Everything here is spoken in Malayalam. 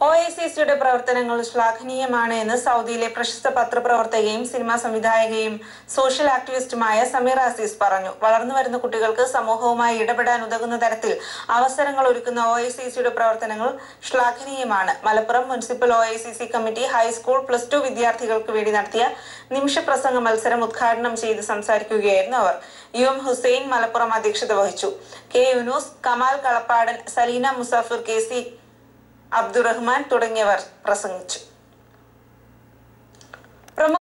ഒ ഐ സി സിയുടെ പ്രവർത്തനങ്ങൾ ശ്ലാഘനീയമാണ് എന്ന് സൗദിയിലെ പ്രശസ്ത പത്രപ്രവർത്തകയും സിനിമാ സംവിധായകയും സോഷ്യൽ ആക്ടിവിസ്റ്റുമായ സമീർ അസീസ് പറഞ്ഞു വളർന്നു വരുന്ന കുട്ടികൾക്ക് സമൂഹവുമായി ഇടപെടാൻ ഉതകുന്ന തരത്തിൽ അവസരങ്ങൾ ഒരുക്കുന്ന ഒ ഐ സി സിയുടെ പ്രവർത്തനങ്ങൾ ശ്ലാഘനീയമാണ് Malappuram municipal O I C C committee high school plus two വിദ്യാർത്ഥികൾക്ക് വേണ്ടി നടത്തിയ നിമിഷപ്രസംഗ മത്സരം ഉദ്ഘാടനം ചെയ്ത് സംസാരിക്കുകയായിരുന്നു അവർ യു എം ഹുസൈൻ മലപ്പുറം അധ്യക്ഷത വഹിച്ചു K Yunus Kamal Kalappadan Saleena Musafir K C Abdurahman തുടങ്ങിയവർ പ്രസംഗിച്ചു